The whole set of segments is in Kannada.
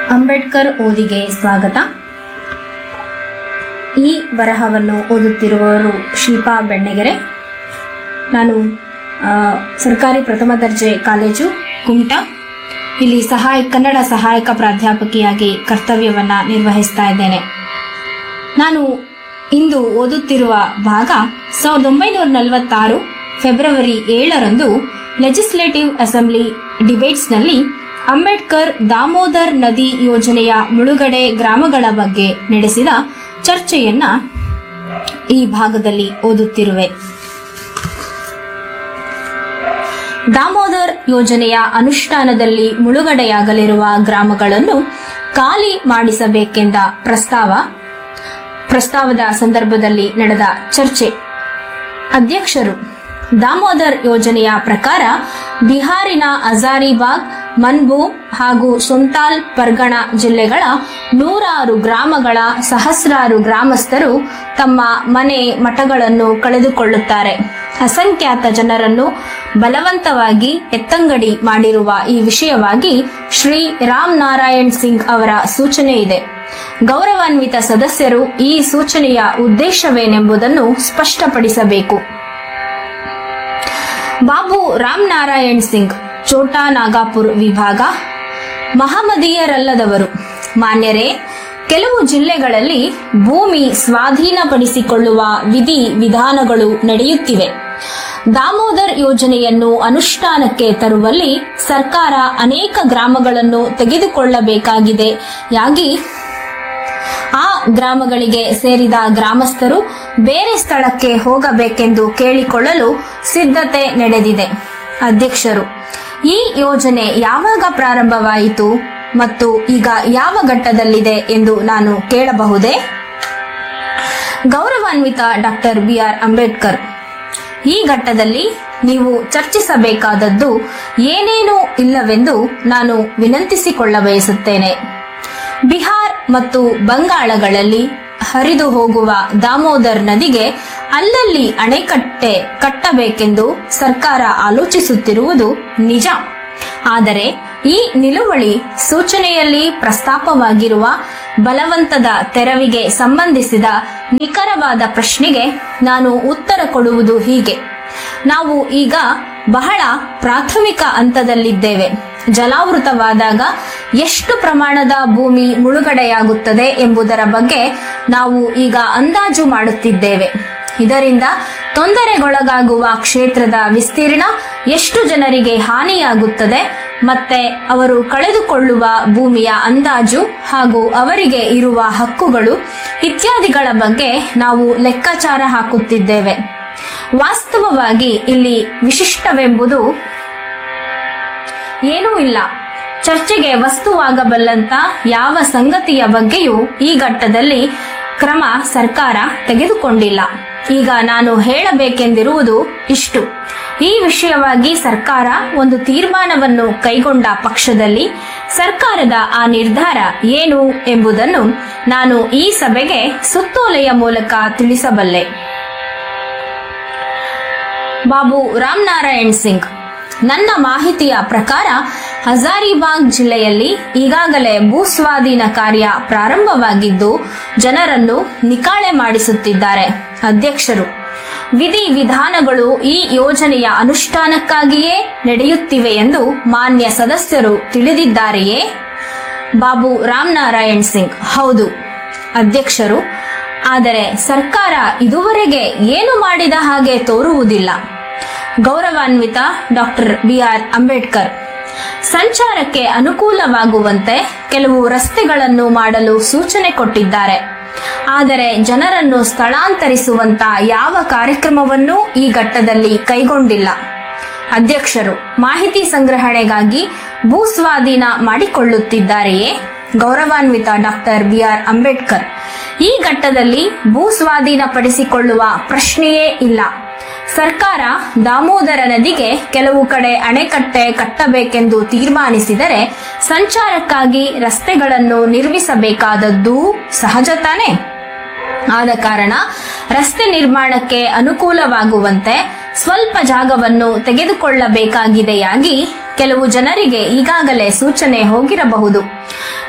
ಅಂಬೇಡ್ಕರ್ ಓದಿಗೆ ಸ್ವಾಗತ ಈ ಬರಹವನ್ನು ಓದುತ್ತಿರುವವರು ಶಿಲ್ಪಾ ಬೆಣ್ಣೆಗೆರೆ ನಾನು ಆ, ಸರ್ಕಾರಿ ಪ್ರಥಮ ದರ್ಜೆ ಕಾಲೇಜು ಕುಮಟಾ ಇಲ್ಲಿ ಸಹಾಯ ಕನ್ನಡ ಸಹಾಯಕ ಪ್ರಾಧ್ಯಾಪಕಿಯಾಗಿ ಕರ್ತವ್ಯವನ್ನು ನಿರ್ವಹಿಸ್ತಾ ಇದ್ದೇನೆ ನಾನು ಇಂದು ಓದುತ್ತಿರುವ ಭಾಗ ಸಾವಿರದ ಒಂಬೈನೂರ ನಲವತ್ತಾರು ಫೆಬ್ರವರಿ ಏಳರಂದು ಲೆಜಿಸ್ಲೇಟಿವ್ ಅಸೆಂಬ್ಲಿ ಡಿಬೇಟ್ಸ್ನಲ್ಲಿ ಅಂಬೇಡ್ಕರ್ ದಾಮೋದರ್ ನದಿ ಯೋಜನೆಯ ಮುಳುಗಡೆ ಗ್ರಾಮಗಳ ಬಗ್ಗೆ ನಡೆಸಿದ ಚರ್ಚೆಯನ್ನ ಈ ಭಾಗದಲ್ಲಿ ಓದುತ್ತಿರುವೆ ದಾಮೋದರ್ ಯೋಜನೆಯ ಅನುಷ್ಠಾನದಲ್ಲಿ ಮುಳುಗಡೆಯಾಗಲಿರುವ ಗ್ರಾಮಗಳನ್ನು ಖಾಲಿ ಮಾಡಿಸಬೇಕೆಂದ ಪ್ರಸ್ತಾವ ಪ್ರಸ್ತಾವದ ಸಂದರ್ಭದಲ್ಲಿ ನಡೆದ ಚರ್ಚೆ ಅಧ್ಯಕ್ಷರು ದಾಮೋದರ್ ಯೋಜನೆಯ ಪ್ರಕಾರ ಬಿಹಾರಿನ ಹಜಾರಿಬಾಗ್ ಮನ್ಬೂಮ್ ಹಾಗೂ ಸುಂತಾಲ್ ಪರ್ಗಣ ಜಿಲ್ಲೆಗಳ ನೂರಾರು ಗ್ರಾಮಗಳ ಸಹಸ್ರಾರು ಗ್ರಾಮಸ್ಥರು ತಮ್ಮ ಮನೆ ಮಠಗಳನ್ನು ಕಳೆದುಕೊಳ್ಳುತ್ತಾರೆ ಅಸಂಖ್ಯಾತ ಜನರನ್ನು ಬಲವಂತವಾಗಿ ಎತ್ತಂಗಡಿ ಮಾಡಿರುವ ಈ ವಿಷಯವಾಗಿ ಶ್ರೀ ರಾಮ್ ನಾರಾಯಣ್ ಸಿಂಗ್ ಅವರ ಸೂಚನೆ ಇದೆ ಗೌರವಾನ್ವಿತ ಸದಸ್ಯರು ಈ ಸೂಚನೆಯ ಉದ್ದೇಶವೇನೆಂಬುದನ್ನು ಸ್ಪಷ್ಟಪಡಿಸಬೇಕು ಬಾಬು ರಾಮ್ ನಾರಾಯಣ್ ಸಿಂಗ್ ಚೋಟಾ ನಾಗಾಪುರ್ ವಿಭಾಗ ಮಹಮದೀಯರಲ್ಲದವರು ಮಾನ್ಯರೇ ಕೆಲವು ಜಿಲ್ಲೆಗಳಲ್ಲಿ ಭೂಮಿ ಸ್ವಾಧೀನಪಡಿಸಿಕೊಳ್ಳುವ ವಿಧಿ ವಿಧಾನಗಳು ನಡೆಯುತ್ತಿವೆ ದಾಮೋದರ್ ಯೋಜನೆಯನ್ನು ಅನುಷ್ಠಾನಕ್ಕೆ ತರುವಲ್ಲಿ ಸರ್ಕಾರ ಅನೇಕ ಗ್ರಾಮಗಳನ್ನು ತೆಗೆದುಕೊಳ್ಳಬೇಕಾಗಿದೆ ಯಾಗಿ ಆ ಗ್ರಾಮಗಳಿಗೆ ಸೇರಿದ ಗ್ರಾಮಸ್ಥರು ಬೇರೆ ಸ್ಥಳಕ್ಕೆ ಹೋಗಬೇಕೆಂದು ಕೇಳಿಕೊಳ್ಳಲು ಸಿದ್ಧತೆ ನಡೆದಿದೆ ಅಧ್ಯಕ್ಷರು ಈ ಯೋಜನೆ ಯಾವಾಗ ಪ್ರಾರಂಭವಾಯಿತು ಮತ್ತು ಈಗ ಯಾವ ಘಟ್ಟದಲ್ಲಿದೆ ಎಂದು ನಾನು ಕೇಳಬಹುದೇ ಗೌರವಾನ್ವಿತ ಡಾಕ್ಟರ್ ಬಿ ಆರ್ ಅಂಬೇಡ್ಕರ್ ಈ ಘಟ್ಟದಲ್ಲಿ ನೀವು ಚರ್ಚಿಸಬೇಕಾದದ್ದು ಏನೇನೂ ಇಲ್ಲವೆಂದು ನಾನು ವಿನಂತಿಸಿಕೊಳ್ಳ ಬಯಸುತ್ತೇನೆ ಬಿಹಾರ್ ಮತ್ತು ಬಂಗಾಳಗಳಲ್ಲಿ ಹರಿದು ಹೋಗುವ ದಾಮೋದರ್ ನದಿಗೆ ಅಲ್ಲಲ್ಲಿ ಅಣೆಕಟ್ಟೆ ಕಟ್ಟಬೇಕೆಂದು ಸರ್ಕಾರ ಆಲೋಚಿಸುತ್ತಿರುವುದು ನಿಜ ಆದರೆ ಈ ನಿಲುವಳಿ ಸೂಚನೆಯಲ್ಲಿ ಪ್ರಸ್ತಾಪವಾಗಿರುವ ಬಲವಂತದ ತೆರವಿಗೆ ಸಂಬಂಧಿಸಿದ ನಿಖರವಾದ ಪ್ರಶ್ನೆಗೆ ನಾನು ಉತ್ತರ ಕೊಡುವುದು ಹೀಗೆ ನಾವು ಈಗ ಬಹಳ ಪ್ರಾಥಮಿಕ ಹಂತದಲ್ಲಿದ್ದೇವೆ ಜಲಾವೃತವಾದಾಗ ಎಷ್ಟು ಪ್ರಮಾಣದ ಭೂಮಿ ಮುಳುಗಡೆಯಾಗುತ್ತದೆ ಎಂಬುದರ ಬಗ್ಗೆ ನಾವು ಈಗ ಅಂದಾಜು ಮಾಡುತ್ತಿದ್ದೇವೆ ಇದರಿಂದ ತೊಂದರೆಗೊಳಗಾಗುವ ಕ್ಷೇತ್ರದ ವಿಸ್ತೀರ್ಣ ಎಷ್ಟು ಜನರಿಗೆ ಹಾನಿಯಾಗುತ್ತದೆ ಮತ್ತೆ ಅವರು ಕಳೆದುಕೊಳ್ಳುವ ಭೂಮಿಯ ಅಂದಾಜು ಹಾಗೂ ಅವರಿಗೆ ಇರುವ ಹಕ್ಕುಗಳು ಇತ್ಯಾದಿಗಳ ಬಗ್ಗೆ ನಾವು ಲೆಕ್ಕಾಚಾರ ಹಾಕುತ್ತಿದ್ದೇವೆ ವಾಸ್ತವವಾಗಿ ಇಲ್ಲಿ ವಿಶಿಷ್ಟವೆಂಬುದು ಏನೂ ಇಲ್ಲ ಚರ್ಚೆಗೆ ವಸ್ತುವಾಗಬಲ್ಲಂತ ಯಾವ ಸಂಗತಿಯ ಬಗ್ಗೆಯೂ ಈ ಘಟ್ಟದಲ್ಲಿ ಕ್ರಮ ಸರ್ಕಾರ ತೆಗೆದುಕೊಂಡಿಲ್ಲ ಈಗ ನಾನು ಹೇಳಬೇಕೆಂದಿರುವುದು ಇಷ್ಟು ಈ ವಿಷಯವಾಗಿ ಸರ್ಕಾರ ಒಂದು ತೀರ್ಮಾನವನ್ನು ಕೈಗೊಂಡ ಪಕ್ಷದಲ್ಲಿ ಸರ್ಕಾರದ ಆ ನಿರ್ಧಾರ ಏನು ಎಂಬುದನ್ನು ನಾನು ಈ ಸಭೆಗೆ ಸುತ್ತೋಲೆಯ ಮೂಲಕ ತಿಳಿಸಬಲ್ಲೆ ಬಾಬು ರಾಮನಾರಾಯಣ್ ಸಿಂಗ್ ನನ್ನ ಮಾಹಿತಿಯ ಪ್ರಕಾರ ಹಜಾರಿಬಾಗ್ ಜಿಲ್ಲೆಯಲ್ಲಿ ಈಗಾಗಲೇ ಭೂಸ್ವಾಧೀನ ಕಾರ್ಯ ಪ್ರಾರಂಭವಾಗಿದ್ದು ಜನರನ್ನು ನಿಕಾಳೆ ಮಾಡಿಸುತ್ತಿದ್ದಾರೆ ಅಧ್ಯಕ್ಷರು ವಿಧಿ ವಿಧಾನಗಳು ಈ ಯೋಜನೆಯ ಅನುಷ್ಠಾನಕ್ಕಾಗಿಯೇ ನಡೆಯುತ್ತಿವೆ ಎಂದು ಮಾನ್ಯ ಸದಸ್ಯರು ತಿಳಿದಿದ್ದಾರೆಯೇ ಬಾಬು ರಾಮನಾರಾಯಣ್ ಸಿಂಗ್ ಹೌದು ಅಧ್ಯಕ್ಷರು ಆದರೆ ಸರ್ಕಾರ ಇದುವರೆಗೆ ಏನು ಮಾಡಿದ ಹಾಗೆ ತೋರುವುದಿಲ್ಲ ಗೌರವಾನ್ವಿತ ಡಾಕ್ಟರ್ ಬಿ ಆರ್ ಅಂಬೇಡ್ಕರ್ ಸಂಚಾರಕ್ಕೆ ಅನುಕೂಲವಾಗುವಂತೆ ಕೆಲವು ರಸ್ತೆಗಳನ್ನು ಮಾಡಲು ಸೂಚನೆ ಕೊಟ್ಟಿದ್ದಾರೆ ಆದರೆ ಜನರನ್ನು ಸ್ಥಳಾಂತರಿಸುವಂತ ಯಾವ ಕಾರ್ಯಕ್ರಮವನ್ನೂ ಈ ಘಟ್ಟದಲ್ಲಿ ಕೈಗೊಂಡಿಲ್ಲ ಅಧ್ಯಕ್ಷರು ಮಾಹಿತಿ ಸಂಗ್ರಹಣೆಗಾಗಿ ಭೂಸ್ವಾಧೀನ ಮಾಡಿಕೊಳ್ಳುತ್ತಿದ್ದಾರೆಯೇ ಗೌರವಾನ್ವಿತ ಡಾಕ್ಟರ್ ಬಿ ಆರ್ ಅಂಬೇಡ್ಕರ್ ಈ ಘಟ್ಟದಲ್ಲಿ ಭೂಸ್ವಾಧೀನಪಡಿಸಿಕೊಳ್ಳುವ ಪ್ರಶ್ನೆಯೇ ಇಲ್ಲ ಸರ್ಕಾರ ದಾಮೋದರ ನದಿಗೆ ಕೆಲವು ಕಡೆ ಅಣೆಕಟ್ಟೆ ಕಟ್ಟಬೇಕೆಂದು ತೀರ್ಮಾನಿಸಿದರೆ ಸಂಚಾರಕ್ಕಾಗಿ ರಸ್ತೆಗಳನ್ನು ನಿರ್ಮಿಸಬೇಕಾದದ್ದು ಸಹಜ ತಾನೇ ಆದ ಕಾರಣ ರಸ್ತೆ ನಿರ್ಮಾಣಕ್ಕೆ ಅನುಕೂಲವಾಗುವಂತೆ ಸ್ವಲ್ಪ ಜಾಗವನ್ನು ತೆಗೆದುಕೊಳ್ಳಬೇಕಾಗಿದೆಯಾಗಿ ಕೆಲವು ಜನರಿಗೆ ಈಗಾಗಲೇ ಸೂಚನೆ ಹೋಗಿರಬಹುದು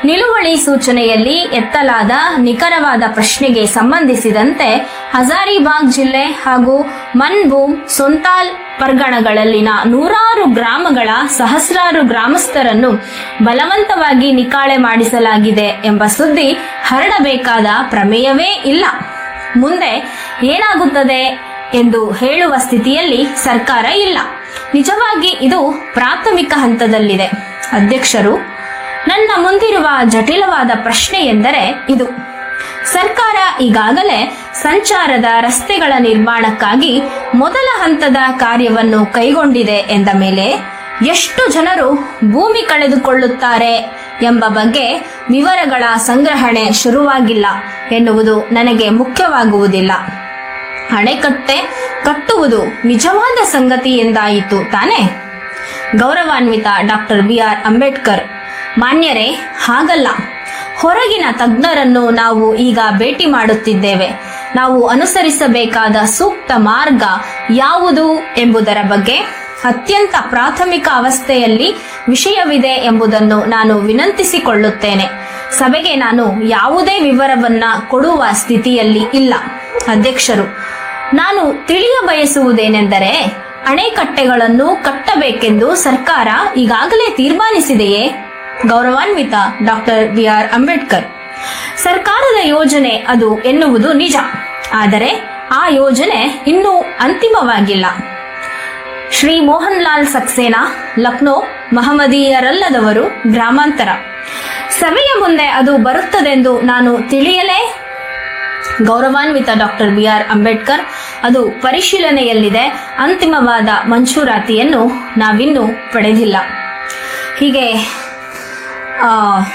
ನಿಲುವಳಿ ಸೂಚನೆಯಲ್ಲಿ ಎತ್ತಲಾದ ನಿಖರವಾದ ಪ್ರಶ್ನೆಗೆ ಸಂಬಂಧಿಸಿದಂತೆ ಹಜಾರಿಬಾಗ್ ಜಿಲ್ಲೆ ಹಾಗೂ ಮನ್ಬೂಮ್ ಸೊಂತಾಲ್ ಪರ್ಗಣಗಳಲ್ಲಿನ ನೂರಾರು ಗ್ರಾಮಗಳ ಸಹಸ್ರಾರು ಗ್ರಾಮಸ್ಥರನ್ನು ಬಲವಂತವಾಗಿ ನಿಕಾಳೆ ಮಾಡಿಸಲಾಗಿದೆ ಎಂಬ ಸುದ್ದಿ ಹರಡಬೇಕಾದ ಪ್ರಮೇಯವೇ ಇಲ್ಲ ಮುಂದೆ ಏನಾಗುತ್ತದೆ ಎಂದು ಹೇಳುವ ಸ್ಥಿತಿಯಲ್ಲಿ ಸರ್ಕಾರ ಇಲ್ಲ ನಿಜವಾಗಿ ಇದು ಪ್ರಾಥಮಿಕ ಹಂತದಲ್ಲಿದೆ ಅಧ್ಯಕ್ಷರು ನನ್ನ ಮುಂದಿರುವ ಜಟಿಲವಾದ ಪ್ರಶ್ನೆ ಎಂದರೆ ಇದು ಸರ್ಕಾರ ಈಗಾಗಲೇ ಸಂಚಾರದ ರಸ್ತೆಗಳ ನಿರ್ಮಾಣಕ್ಕಾಗಿ ಮೊದಲ ಹಂತದ ಕಾರ್ಯವನ್ನು ಕೈಗೊಂಡಿದೆ ಎಂದ ಮೇಲೆ ಎಷ್ಟು ಜನರು ಭೂಮಿ ಕಳೆದುಕೊಳ್ಳುತ್ತಾರೆ ಎಂಬ ಬಗ್ಗೆ ವಿವರಗಳ ಸಂಗ್ರಹಣೆ ಶುರುವಾಗಿಲ್ಲ ಎನ್ನುವುದು ನನಗೆ ಮುಖ್ಯವಾಗುವುದಿಲ್ಲ ಅಣೆಕಟ್ಟೆ ಕಟ್ಟುವುದು ನಿಜವಾದ ಸಂಗತಿ ಎಂದಾಯಿತು ತಾನೇ ಗೌರವಾನ್ವಿತ ಡಾಕ್ಟರ್ ಬಿ ಆರ್ ಅಂಬೇಡ್ಕರ್ ಮಾನ್ಯರೇ ಹಾಗಲ್ಲ ಹೊರಗಿನ ತಜ್ಞರನ್ನು ನಾವು ಈಗ ಭೇಟಿ ಮಾಡುತ್ತಿದ್ದೇವೆ ನಾವು ಅನುಸರಿಸಬೇಕಾದ ಸೂಕ್ತ ಮಾರ್ಗ ಯಾವುದು ಎಂಬುದರ ಬಗ್ಗೆ ಅತ್ಯಂತ ಪ್ರಾಥಮಿಕ ಅವಸ್ಥೆಯಲ್ಲಿ ವಿಷಯವಿದೆ ಎಂಬುದನ್ನು ನಾನು ವಿನಂತಿಸಿಕೊಳ್ಳುತ್ತೇನೆ ಸಭೆಗೆ ನಾನು ಯಾವುದೇ ವಿವರವನ್ನ ಕೊಡುವ ಸ್ಥಿತಿಯಲ್ಲಿ ಇಲ್ಲ ಅಧ್ಯಕ್ಷರು ನಾನು ತಿಳಿಯ ಬಯಸುವುದೇನೆಂದರೆ ಅಣೆಕಟ್ಟೆಗಳನ್ನು ಕಟ್ಟಬೇಕೆಂದು ಸರ್ಕಾರ ಈಗಾಗಲೇ ತೀರ್ಮಾನಿಸಿದೆಯೇ ಗೌರವಾನ್ವಿತ ಡಾಕ್ಟರ್ ಬಿ ಆರ್ ಅಂಬೇಡ್ಕರ್ ಸರ್ಕಾರದ ಯೋಜನೆ ಅದು ಎನ್ನುವುದು ನಿಜ ಆದರೆ ಆ ಯೋಜನೆ ಇನ್ನೂ ಅಂತಿಮವಾಗಿಲ್ಲ ಶ್ರೀ ಮೋಹನ್ ಲಾಲ್ ಸಕ್ಸೇನಾ ಲಕ್ನೋ ಮಹಮ್ಮದೀಯರಲ್ಲದವರು ಗ್ರಾಮಾಂತರ ಸಭೆಯ ಮುಂದೆ ಅದು ಬರುತ್ತದೆಂದು ನಾನು ತಿಳಿಯಲೇ ಗೌರವಾನ್ವಿತ ಡಾಕ್ಟರ್ ಬಿ ಆರ್ ಅಂಬೇಡ್ಕರ್ ಅದು ಪರಿಶೀಲನೆಯಲ್ಲಿದೆ ಅಂತಿಮವಾದ ಮಂಜೂರಾತಿಯನ್ನು ನಾವಿನ್ನೂ ಪಡೆದಿಲ್ಲ ಹೀಗೆ ಆ,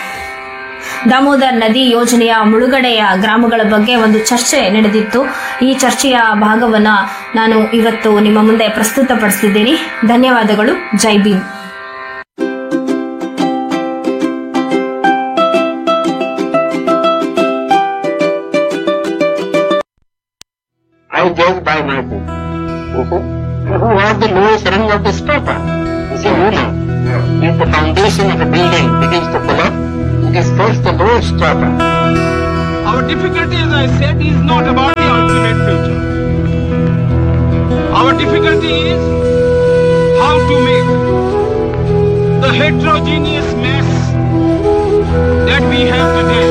ದಾಮೋದರ್ ನದಿ ಯೋಜನೆಯ ಮುಳುಗಡೆಯ ಗ್ರಾಮಗಳ ಬಗ್ಗೆ ಒಂದು ಚರ್ಚೆ ನಡೆದಿತ್ತು ಈ ಚರ್ಚೆಯ ಭಾಗವನ್ನ ನಾನು ಇವತ್ತು ನಿಮ್ಮ ಮುಂದೆ ಪ್ರಸ್ತುತಪಡಿಸಿದ್ದೀನಿ ಧನ್ಯವಾದಗಳು ಜೈ Bhim I judge by my book. Who was the lowest rung of the stopper? Is a ruler. If the foundation of a building begins to collapse, it is first the lowest stopper. Our difficulty, as I said, is not about the ultimate future. Our difficulty is how to make the heterogeneous mess that we have today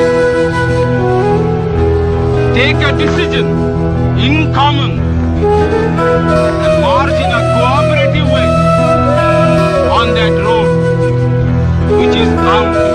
take a decision in common and march in a cooperative way on that road which is bound to